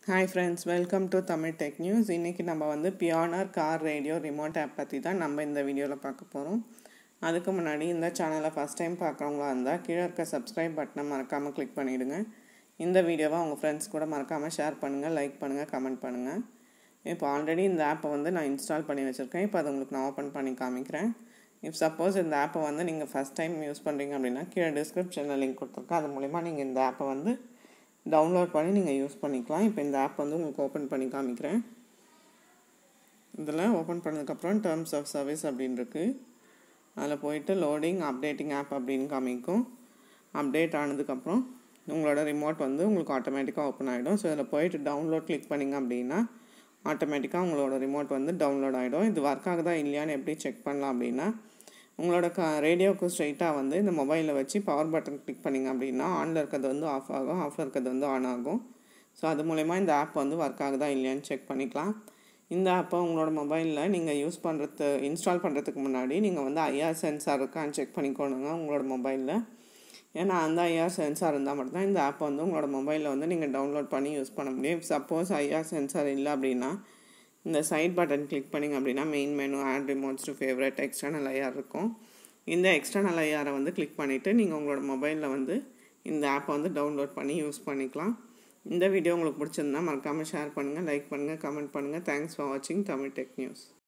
hi friends welcome to Tamil tech news இன்றைக்கி நம்ம வந்து Pioneer car radio remote app பற்றி தான் நம்ம இந்த வீடியோவில் பார்க்க போகிறோம் அதுக்கு முன்னாடி இந்த சேனலை ஃபஸ்ட் டைம் பார்க்குறவங்களா இருந்தால் கீழே இருக்க சப்ஸ்கிரைப் பட்டனை மறக்காமல் கிளிக் பண்ணிவிடுங்க இந்த வீடியோவை உங்கள் ஃப்ரெண்ட்ஸ் கூட மறக்காமல் ஷேர் பண்ணுங்கள் லைக் பண்ணுங்கள் கமெண்ட் பண்ணுங்கள் இப்போ ஆல்ரெடி இந்த ஆப்பை வந்து நான் இன்ஸ்டால் பண்ணி வச்சுருக்கேன் இப்போ அதை உங்களுக்கு நான் ஓப்பன் பண்ணி காமிக்கிறேன் இஃப் சப்போஸ் இந்த ஆப்பை வந்து நீங்கள் ஃபஸ்ட் டைம் யூஸ் பண்ணுறீங்க அப்படின்னா கீழே டிஸ்கிரிப்ஷனில் லிங்க் கொடுத்துருக்கேன் அது மூலிமா நீங்கள் இந்த ஆப்பை வந்து டவுன்லோட் பண்ணி நீங்கள் யூஸ் பண்ணிக்கலாம் இப்போ இந்த ஆப் வந்து உங்களுக்கு ஓப்பன் பண்ணி காமிக்கிறேன் இதில் ஓப்பன் பண்ணதுக்கப்புறம் டேர்ம்ஸ் ஆஃப் சர்வீஸ் அப்படின்னு இருக்குது அதில் போயிட்டு லோடிங் அப்டேட்டிங் ஆப் அப்படின்னு காமிக்கும் அப்டேட் ஆனதுக்கப்புறம் உங்களோட ரிமோட் வந்து உங்களுக்கு ஆட்டோமேட்டிக்காக ஓப்பன் ஆகிடும் ஸோ இதில் போயிட்டு டவுன்லோட் கிளிக் பண்ணிங்க அப்படின்னா ஆட்டோமேட்டிக்காக உங்களோட ரிமோட் வந்து டவுன்லோட் ஆகிடும் இது ஒர்க் ஆகுதா இல்லையான்னு எப்படி செக் பண்ணலாம் அப்படின்னா உங்களோட க ரேடியோவுக்கு ஸ்ட்ரைட்டாக வந்து இந்த மொபைலில் வச்சு பவர் பட்டன் கிளிக் பண்ணிங்க அப்படின்னா ஆனில் இருக்கிறது வந்து ஆஃப் ஆகும் ஆஃபில் இருக்கிறது வந்து ஆன் ஆகும் ஸோ அது மூலயமா இந்த ஆப் வந்து ஒர்க் ஆகுதா இல்லையான்னு செக் பண்ணிக்கலாம் இந்த ஆப்பை உங்களோட மொபைலில் நீங்கள் யூஸ் பண்ணுறது இன்ஸ்டால் பண்ணுறதுக்கு முன்னாடி நீங்கள் வந்து ஐஆர் சென்சார் இருக்கான்னு செக் பண்ணிக்கோணுங்க உங்களோட மொபைலில் ஏன்னா அந்த ஐஆர் சென்சார் இருந்தால் மட்டும்தான் இந்த ஆப்பை வந்து உங்களோட மொபைலில் வந்து நீங்கள் டவுன்லோட் பண்ணி யூஸ் பண்ண முடியும் சப்போஸ் ஐஆர் சென்சார் இல்லை அப்படின்னா இந்த சைட் பட்டன் கிளிக் பண்ணிங்க அப்படின்னா main menu add remotes to favourite external IR இருக்கும் இந்த எக்ஸ்டர்னல் ஐஆரை வந்து கிளிக் பண்ணிவிட்டு நீங்கள் உங்களோட மொபைலில் வந்து இந்த ஆப்பை வந்து டவுன்லோட் பண்ணி யூஸ் பண்ணிக்கலாம் இந்த வீடியோ உங்களுக்கு பிடிச்சிருந்தா மறக்காமல் ஷேர் பண்ணுங்கள் லைக் பண்ணுங்கள் கமெண்ட் பண்ணுங்கள் தேங்க்ஸ் ஃபார் வாட்சிங் தமிழ் டெக் நியூஸ்